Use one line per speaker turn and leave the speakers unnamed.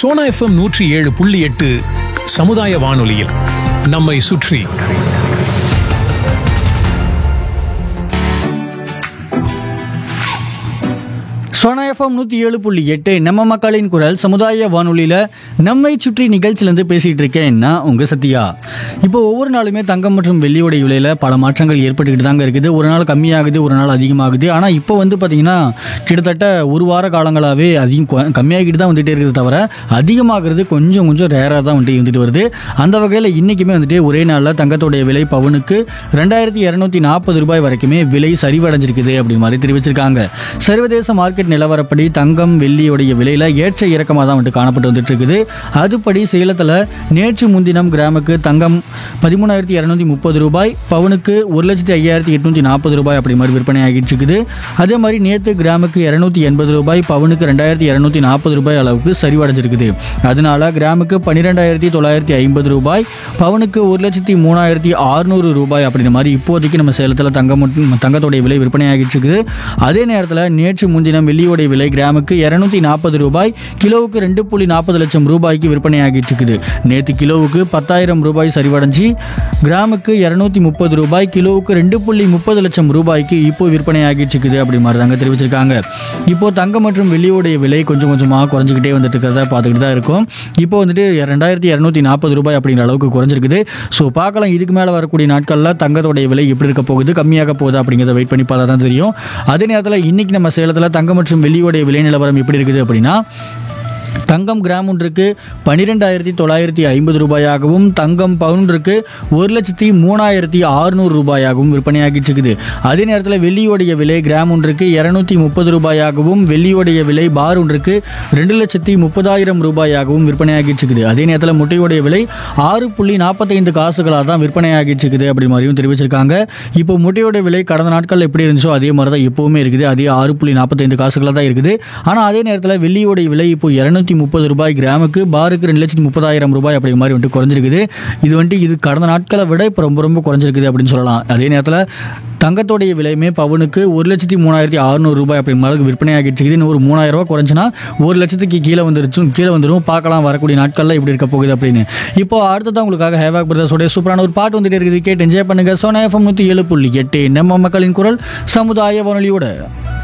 Sona FM நூற்றி ஏழு புள்ளி எட்டு சமுதாய வானொலியில் நம்மை சுற்றி
சோனா எஃப்எம் நூற்றி ஏழு புள்ளி எட்டு நம்ம மக்களின் குரல் சமுதாய வானொலியில் நம்மை சுற்றி நிகழ்ச்சியிலேருந்து பேசிகிட்டு இருக்கேன் நான் உங்கள் சத்யா இப்போ ஒவ்வொரு நாளுமே தங்கம் மற்றும் வெள்ளியோட விலையில் பல மாற்றங்கள் ஏற்பட்டுக்கிட்டு தாங்க இருக்குது ஒரு நாள் கம்மியாகுது ஒரு நாள் அதிகமாகுது ஆனால் இப்போ வந்து பார்த்திங்கன்னா கிட்டத்தட்ட ஒரு வார காலங்களாகவே அதிகம் கொ- கம்மியாகிட்டு தான் வந்துகிட்டே இருக்குது தவிர அதிகமாகிறது கொஞ்சம் கொஞ்சம் ரேராக தான் வந்துட்டு இருந்துட்டு வருது அந்த வகையில் இன்றைக்குமே வந்துட்டு ஒரே நாளில் தங்கத்தோடைய விலை பவுனுக்கு ரெண்டாயிரத்தி இரநூத்தி நாற்பது ரூபாய் வரைக்குமே விலை சரிவடைஞ்சிருக்குது அப்படி மாதிரி தெரிவிச்சிருக்காங்க சர்வதேச மார்க்கெட் நிலவரப்படி தங்கம் வெள்ளியோடைய விலையில் ஏற்ற இறக்கமாக தான் வந்துட்டு காணப்பட்டு வந்துட்டு இருக்குது அதுபடி சேலத்தில் நேற்று முன்தினம் கிராமுக்கு தங்கம் பதிமூணாயிரத்தி இரநூத்தி முப்பது ரூபாய் பவுனுக்கு ஒரு லட்சத்தி ஐயாயிரத்தி எட்நூற்றி நாற்பது ரூபாய் அப்படி மாதிரி விற்பனை ஆகிட்டு இருக்குது அதே மாதிரி நேற்று கிராமுக்கு இரநூத்தி எண்பது ரூபாய் பவுனுக்கு ரெண்டாயிரத்தி இரநூத்தி நாற்பது ரூபாய் அளவுக்கு சரிவடைஞ்சிருக்குது அதனால கிராமுக்கு பன்னிரெண்டாயிரத்தி தொள்ளாயிரத்தி ஐம்பது ரூபாய் பவுனுக்கு ஒரு லட்சத்தி மூணாயிரத்தி அறுநூறு ரூபாய் அப்படின்ற மாதிரி இப்போதைக்கு நம்ம சேலத்தில் தங்கம் மற்றும் தங்கத்தோடைய விலை விற்பனை ஆகிட்டு இருக்குது அதே நேரத்தில் நேற்று முன்தினம் வெள்ளியோடைய விலை கிராமுக்கு இரநூத்தி நாற்பது ரூபாய் கிலோவுக்கு ரெண்டு புள்ளி நாற்பது லட்சம் ரூபாய்க்கு விற்பனை ஆகிட்டு இருக்குது நேற்று கிலோவுக்கு பத்தாயிரம் ரூபாய் சரிவடைஞ்சு கிராமுக்கு இரநூத்தி முப்பது ரூபாய் கிலோவுக்கு ரெண்டு புள்ளி முப்பது லட்சம் ரூபாய்க்கு இப்போ விற்பனை ஆகிட்டு இருக்குது அப்படி மாதிரி தாங்க தெரிவிச்சிருக்காங்க இப்போ தங்கம் மற்றும் வெள்ளியோடைய விலை கொஞ்சம் கொஞ்சமாக குறைஞ்சிக்கிட்டே வந்துட்டு இருக்கிறத பார்த்துக்கிட்டு தான் இருக்கும் இப்போ வந்துட்டு ரெண்டாயிரத்தி இரநூத்தி நாற்பது ரூபாய் அப்படிங்கிற அளவுக்கு குறைஞ்சிருக்குது ஸோ பார்க்கலாம் இதுக்கு மேலே வரக்கூடிய நாட்களில் தங்கத்தோடைய விலை எப்படி இருக்க போகுது கம்மியாக போகுது அப்படிங்கிறத வெயிட் பண்ணி பார்த்தா தான் தெரியும் அதே நேரத்தில் இன்னைக்கு நம்ம சேலத்தில் தங்கம் மற்றும் வெள்ளியோடைய விலை நிலவரம் எப்படி இருக்குது அப்படின்னா தங்கம் கிராம் ஒன்றுக்கு பன்னிரெண்டாயிரத்தி தொள்ளாயிரத்தி ஐம்பது ரூபாயாகவும் தங்கம் பவுன்றுக்கு ஒரு லட்சத்தி மூணாயிரத்தி அறுநூறு ரூபாயாகவும் விற்பனையாகிட்டு இருக்குது அதே நேரத்தில் வெள்ளியோடைய விலை கிராம் ஒன்றுக்கு இரநூத்தி முப்பது ரூபாயாகவும் வெள்ளியோடைய விலை பார் ஒன்றுக்கு ரெண்டு லட்சத்தி முப்பதாயிரம் ரூபாயாகவும் விற்பனையாகிட்டு இருக்குது அதே நேரத்தில் முட்டையோடைய விலை ஆறு புள்ளி நாற்பத்தைந்து காசுகளாக தான் விற்பனையாகிட்டு இருக்குது அப்படி மாதிரியும் தெரிவிச்சிருக்காங்க இப்போ முட்டையோட விலை கடந்த நாட்களில் எப்படி இருந்துச்சோ அதே மாதிரி தான் எப்போவுமே இருக்குது அதே ஆறு புள்ளி நாற்பத்தைந்து காசுகளாக தான் இருக்குது ஆனால் அதே நேரத்தில் வெள்ளியோடைய விலை இப்போ இரநூத்தி முப்பது ரூபாய் கிராமுக்கு பாருக்கு ரெண்டு லட்சத்தி முப்பதாயிரம் ரூபாய் அப்படி மாதிரி வந்துட்டு குறைஞ்சிருக்குது இது வந்துட்டு இது கடந்த நாட்களை விட இப்போ ரொம்ப ரொம்ப குறைஞ்சிருக்குது அப்படின்னு சொல்லலாம் அதே நேரத்தில் தங்கத்தோடைய விலையுமே பவுனுக்கு ஒரு லட்சத்தி மூணாயிரத்தி அறுநூறு ரூபாய் அப்படி மாதிரி விற்பனை ஆகிட்டு இருக்குது இன்னும் ஒரு மூணாயிரம் ரூபாய் குறைஞ்சினா ஒரு லட்சத்துக்கு கீழே வந்துருச்சு கீழே வந்துடும் பார்க்கலாம் வரக்கூடிய நாட்களில் இப்படி இருக்க போகுது அப்படின்னு இப்போ அடுத்ததான் உங்களுக்காக ஹேவாக் பிரதர்ஸோட சூப்பரான ஒரு பாட்டு வந்துட்டு இருக்குது கேட்டு என்ஜாய் பண்ணுங்க சோனா எஃப்எம் நூற்றி ஏழு புள்ளி எட்டு நம்ம மக்களின் குரல் சமுதாய வானொலியோட